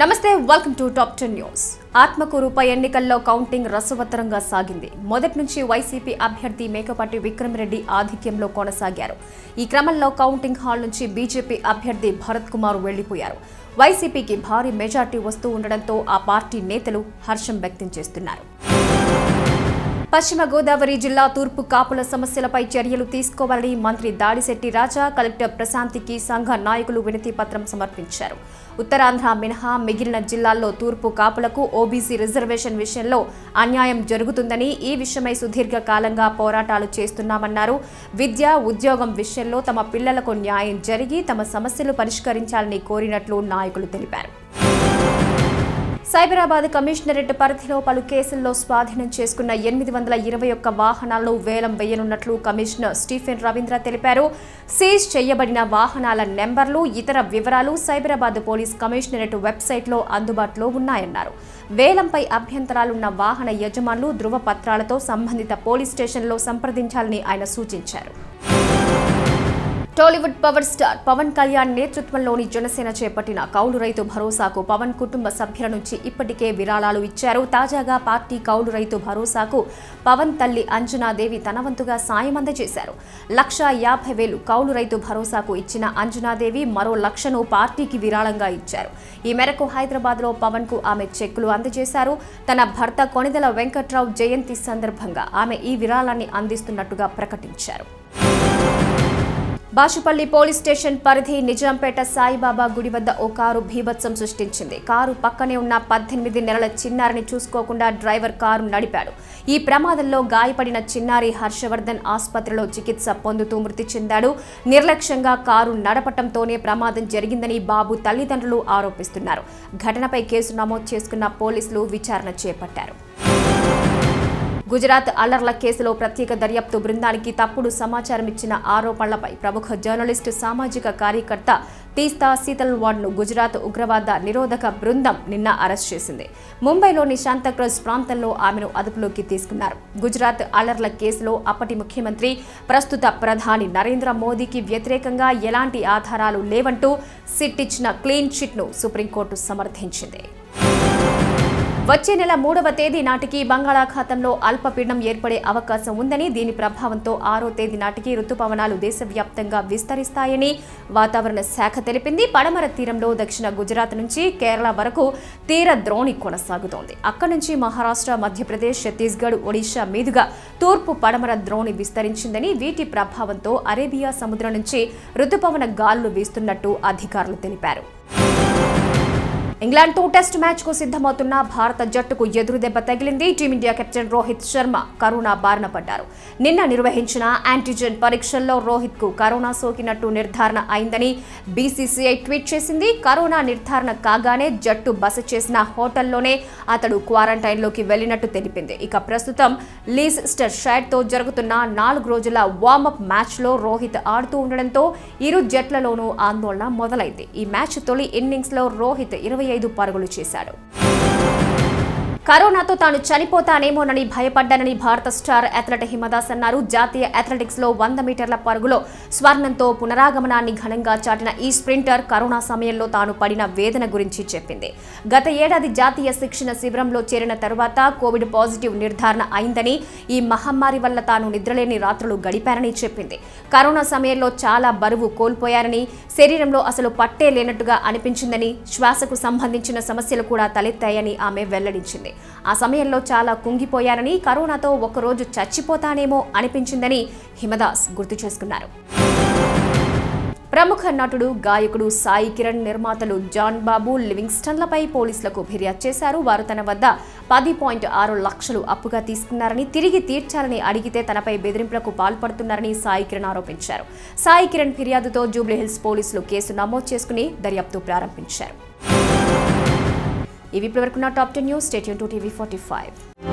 నమస్తే welcome to top ten news Atmakur ఉప ఎన్నికల్లో కౌంటింగ్ రసవత్తరంగా సాగింది మొదటి నుంచి వైసీపీ అభ్యర్థి మేకపాటి విక్రమరెడ్డి ఆధిక్యంలో కొనసాగారు ఈ క్రమంలో కౌంటింగ్ హాల్ నుంచి బీజేపీ అభ్యర్థి భరత్ కుమార్ వెళ్లిపోయారు వైసీపీకి భారీ మెజార్టీ వస్తూ ఉండడంతో ఆ పార్టీ నేతలు హర్షం వ్యక్తం చేస్తున్నారు పశ్చిమ గోదావరి జిల్లా తూర్పు కాపుల సమస్యలపై చర్యలు తీసుకోవాలని మంత్రి దాడిశెట్టి రాజా కలెక్టర్ ప్రశాంతికి సంఘ నాయకులు వినతి పత్రం సమర్పించారు ఉత్తరాంధ్ర మినహా మిగిలిన జిల్లాల్లో తూర్పు కాపులకు ఓబీసీ రిజర్వేషన్ విషయంలో అన్యాయం జరుగుతుందని ఈ విషయమై సుదీర్ఘ కాలంగా పోరాటాలు చేస్తున్నామన్నారు విద్య ఉద్యోగం విషయంలో తమ పిల్లలకు న్యాయం జరిగి తమ సమస్యలు పరిష్కరించాలని కోరినట్లు నాయకులు తెలిపారు సైబరాబాద్ కమిషనరేట్ పరిధిలో పలు కేసుల్లో స్వాధీనం చేసుకున్న ఎనిమిది వందల ఇరవై ఒక్క వాహనాలను వేలం వేయనున్నట్లు కమిషనర్ స్టీఫెన్ రవీంద్ర తెలిపారు సీజ్ చేయబడిన వాహనాల నెంబర్లు ఇతర వివరాలు సైబరాబాద్ పోలీస్ కమిషనరేట్ వెబ్సైట్లో అందుబాటులో ఉన్నాయన్నారు వేలంపై అభ్యంతరాలున్న వాహన యజమానులు ధృవపత్రాలతో సంబంధిత పోలీస్ స్టేషన్లో సంప్రదించాలని ఆయన సూచించారు Tollywood power star Pavan Kalyan నేతృత్వంలోని జనసేన చేపట్టిన కౌలు రైతు భరోసాకు పవన్ కుటుంబ సభ్యుల నుంచి ఇప్పటికే విరాళాలు ఇచ్చారు తాజాగా పార్టీ కౌలు రైతు భరోసాకు పవన్ తల్లి అంజనాదేవి తన వంతుగా సాయం అందజేశారు లక్ష యాభై వేలు కౌలు రైతు భరోసాకు ఇచ్చిన అంజనాదేవి మరో లక్షను పార్టీకి విరాళంగా ఇచ్చారు ఈ మేరకు హైదరాబాద్లో పవన్ కు ఆమె చెక్కులు అందజేశారు తన భర్త కొణిదెల వెంకట్రావు జయంతి సందర్భంగా ఆమె ఈ విరాళాన్ని అందిస్తున్నట్టుగా ప్రకటించారు బాషుపల్లి పోలీస్ స్టేషన్ పరిధి నిజాంపేట సాయిబాబా గుడి వద్ద ఓ కారు భీభత్సం సృష్టించింది కారు పక్కనే ఉన్న పద్దెనిమిది నెలల చిన్నారిని చూసుకోకుండా డ్రైవర్ కారు నడిపాడు ఈ ప్రమాదంలో గాయపడిన చిన్నారి హర్షవర్ధన్ ఆసుపత్రిలో చికిత్స పొందుతూ మృతి చెందాడు నిర్లక్ష్యంగా కారు నడపటంతోనే ప్రమాదం జరిగిందని బాబు తల్లిదండ్రులు ఆరోపిస్తున్నారు ఘటనపై కేసు నమోదు చేసుకున్న పోలీసులు విచారణ చేపట్టారు గుజరాత్ అల్లర్ల కేసులో ప్రత్యేక దర్యాప్తు బృందానికి తప్పుడు సమాచారం ఇచ్చిన ఆరోపణలపై ప్రముఖ జర్నలిస్టు సామాజిక కార్యకర్త తీస్తా శీతల్వాడ్ను గుజరాత్ ఉగ్రవాద నిరోధక బృందం నిన్న అరెస్ట్ చేసింది ముంబైలోని శాంతక్రజ్ ప్రాంతంలో ఆమెను అదుపులోకి తీసుకున్నారు గుజరాత్ అల్లర్ల కేసులో అప్పటి ముఖ్యమంత్రి ప్రస్తుత ప్రధాని నరేంద్ర మోదీకి వ్యతిరేకంగా ఎలాంటి ఆధారాలు లేవంటూ సిట్ ఇచ్చిన క్లీన్ చిట్ను సుప్రీంకోర్టు సమర్థించింది వచ్చే నెల మూడవ తేదీ నాటికి బంగాళాఖాతంలో అల్పపీడనం ఏర్పడే అవకాశం ఉందని దీని ప్రభావంతో ఆరో తేదీ నాటికి రుతుపవనాలు దేశవ్యాప్తంగా విస్తరిస్తాయని వాతావరణ శాఖ తెలిపింది పడమర తీరంలో దక్షిణ గుజరాత్ నుంచి కేరళ వరకు తీర ద్రోణి కొనసాగుతోంది అక్కడి నుంచి మహారాష్ట్ర మధ్యప్రదేశ్ ఛత్తీస్గఢ్ ఒడిశా మీదుగా తూర్పు పడమర ద్రోణి విస్తరించిందని వీటి ప్రభావంతో అరేబియా సముద్రం నుంచి రుతుపవన గాలులు వీస్తున్నట్టు అధికారులు తెలిపారు ఇంగ్లాండ్తో టెస్ట్ మ్యాచ్కు సిద్ధమవుతున్న భారత జట్టుకు ఎదురు దెబ్బ తగిలింది team India captain Rohit Sharma corona బారిన పడ్డారు నిన్న నిర్వహించిన యాంటీజెన్ పరీక్షల్లో రోహిత్ కు కరోనా సోకినట్టు నిర్ధారణ అయిందని బీసీసీఐ ట్వీట్ చేసింది కరోనా నిర్ధారణ కాగానే జట్టు బస చేసిన హోటల్లోనే అతడు క్వారంటైన్లోకి వెళ్లినట్టు తెలిపింది ఇక ప్రస్తుతం లీస్ స్టర్ షైడ్తో జరుగుతున్న నాలుగు రోజుల వార్మప్ మ్యాచ్లో రోహిత్ ఆడుతూ ఉండడంతో ఇరు జట్లలోనూ ఆందోళన మొదలైంది ఈ మ్యాచ్ తొలి ఇన్నింగ్స్లో రోహిత్ ఇరవై ఐదు పరుగులు చేశాడు కరోనాతో తాను చనిపోతానేమోనని భయపడ్డానని భారత స్టార్ అథ్లెట్ హిమదాస్ అన్నారు జాతీయ అథ్లెటిక్స్ లో వంద మీటర్ల పరుగులో స్వర్ణంతో పునరాగమనాన్ని ఘనంగా చాటిన ఈ స్ప్రింటర్ కరోనా సమయంలో తాను పడిన వేదన గురించి చెప్పింది గత ఏడాది జాతీయ శిక్షణ శిబిరంలో చేరిన తరువాత కోవిడ్ పాజిటివ్ నిర్ధారణ అయిందని ఈ మహమ్మారి వల్ల తాను నిద్రలేని రాత్రులు గడిపారని చెప్పింది కరోనా సమయంలో చాలా బరువు కోల్పోయారని శరీరంలో అసలు పట్టే లేనట్టుగా అనిపించిందని శ్వాసకు సంబంధించిన సమస్యలు కూడా తలెత్తాయని ఆమె వెల్లడించింది ఆ సమయంలో చాలా కుంగిపోయారని కరోనాతో ఒకరోజు చచ్చిపోతానేమో అనిపించిందని హిమదాస్ గుర్తు చేసుకున్నారు ప్రముఖ నటుడు గాయకుడు సాయి కిరణ్ నిర్మాతలు జాన్ బాబు లివింగ్స్టన్లపై పోలీసులకు ఫిర్యాదు చేశారు వారు తన వద్ద పది పాయింట్ ఆరు లక్షలు అప్పుగా తీసుకున్నారని తిరిగి తీర్చాలని అడిగితే తనపై బెదిరింపులకు పాల్పడుతున్నారని సాయి కిరణ్ ఆరోపించారు సాయి కిరణ్ ఫిర్యాదుతో జూబ్లీహిల్స్ పోలీసులు కేసు నమోదు చేసుకుని దర్యాప్తు ప్రారంభించారు ఇవి ఇప్పటివరకు నా top ten news stay tuned to TV forty five